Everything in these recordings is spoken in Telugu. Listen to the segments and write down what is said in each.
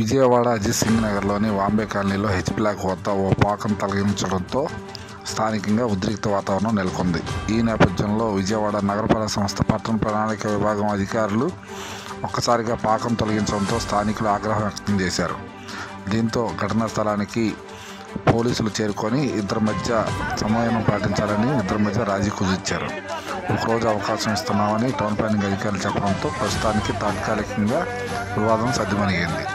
విజయవాడ అజిత్ సింగ్ నగర్లోని వాంబే కాలనీలో హెచ్ బ్లాక్ వద్ద ఓ పాకం తొలగించడంతో స్థానికంగా ఉద్రిక్త వాతావరణం నెలకొంది ఈ నేపథ్యంలో విజయవాడ నగరపాలక సంస్థ పట్టణ ప్రణాళిక విభాగం అధికారులు ఒక్కసారిగా పాకం తొలగించడంతో స్థానికులు ఆగ్రహం వ్యక్తం చేశారు దీంతో ఘటనా స్థలానికి పోలీసులు చేరుకొని ఇద్దరి మధ్య సమన్వయం పాటించాలని ఇద్దరి మధ్య రాజీ కుదిర్చారు ఒకరోజు అవకాశం ఇస్తున్నామని టౌన్ ప్లానింగ్ అధికారులు చెప్పడంతో ప్రస్తుతానికి తాత్కాలికంగా వివాదం సద్దుమణిగింది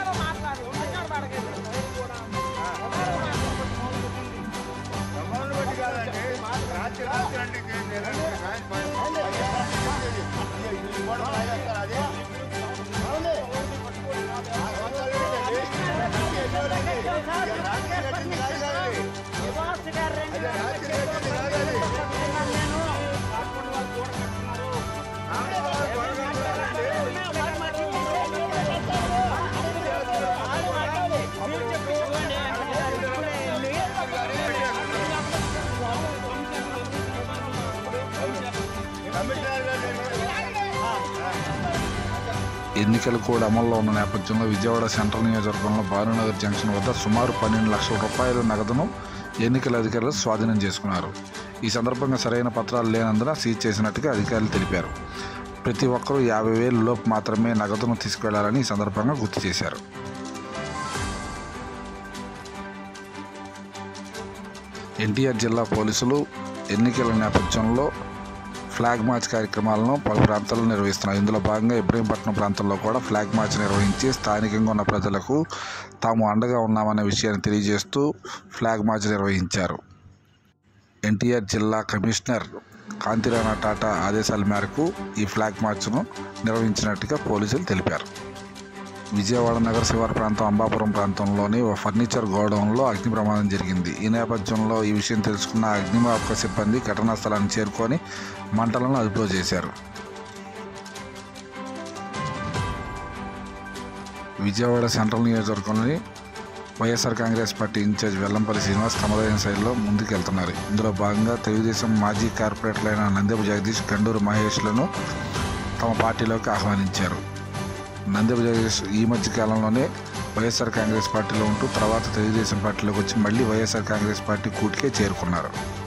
ఎన్నికలు కూడా అమల్లో ఉన్న నేపథ్యంలో విజయవాడ సెంట్రల్ నియోజకవర్గంలో భానునగర్ జంక్షన్ వద్ద సుమారు పన్నెండు లక్షల రూపాయల నగదును ఎన్నికల అధికారులు స్వాధీనం చేసుకున్నారు ఈ సందర్భంగా సరైన పత్రాలు లేనందున సీజ్ చేసినట్టుగా అధికారులు తెలిపారు ప్రతి ఒక్కరూ యాభై వేలు లోపు మాత్రమే నగదును తీసుకువెళ్లాలని ఈ సందర్భంగా గుర్తు చేశారు ఎన్టీఆర్ జిల్లా పోలీసులు ఎన్నికల నేపథ్యంలో ఫ్లాగ్ మార్చ్ కార్యక్రమాలను పలు ప్రాంతాల్లో నిర్వహిస్తున్నారు ఇందులో భాగంగా ఇబ్రహీంపట్నం ప్రాంతంలో కూడా ఫ్లాగ్ మార్చ్ నిర్వహించి స్థానికంగా ఉన్న ప్రజలకు తాము అండగా ఉన్నామనే విషయాన్ని తెలియజేస్తూ ఫ్లాగ్ మార్చ్ నిర్వహించారు ఎన్టీఆర్ జిల్లా కమిషనర్ కాంతిరాణా టాటా ఆదేశాల మేరకు ఈ ఫ్లాగ్ మార్చ్ను నిర్వహించినట్టుగా పోలీసులు తెలిపారు విజయవాడ నగర శివారు ప్రాంతం అంబాపురం ప్రాంతంలోని ఓ ఫర్నిచర్ గోడౌన్లో అగ్ని ప్రమాదం జరిగింది ఈ నేపథ్యంలో ఈ విషయం తెలుసుకున్న అగ్నిమాపక సిబ్బంది ఘటనా స్థలాన్ని చేరుకొని మంటలను అదుపులో చేశారు విజయవాడ సెంట్రల్ నియోజకవర్గంలోని YSR Congress party incharge Vellampalli Srinivas తమదైన శైలిలో ముందుకెళ్తున్నారు ఇందులో భాగంగా తెలుగుదేశం మాజీ కార్పొరేటర్లైన నందెపు జగదీష్ గండూరు మహేష్లను తమ పార్టీలోకి ఆహ్వానించారు నందెపు జగదీష్ ఈ మధ్య కాలంలోనే వైఎస్ఆర్ కాంగ్రెస్ పార్టీలో ఉంటూ తర్వాత తెలుగుదేశం పార్టీలోకి వచ్చి మళ్ళీ వైఎస్ఆర్ కాంగ్రెస్ పార్టీ కూటికే చేరుకున్నారు